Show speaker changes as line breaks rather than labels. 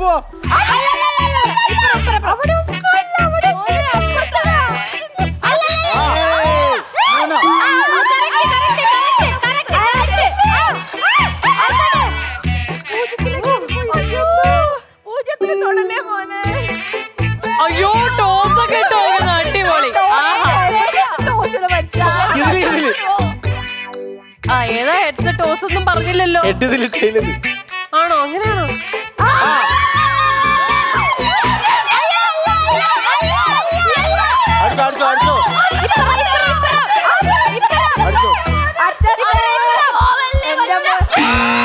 പോവാ
അയ്യോ ടോസ് ഒക്കെ ഇട്ട് നോക്കുന്ന അടിപൊളി ആഹാ.
ഇതില് ഇതില്
ആ ഏതാ ഹെഡ്സ് ടോസ് ഒന്നും പറഞ്ഞില്ലല്ലോ
എട്ട് ഇതില് ടൈലത്
ആണോ അങ്ങനെയാണോ
അടുത്തോ അടുത്തോ അടുത്തോ അടുത്തോ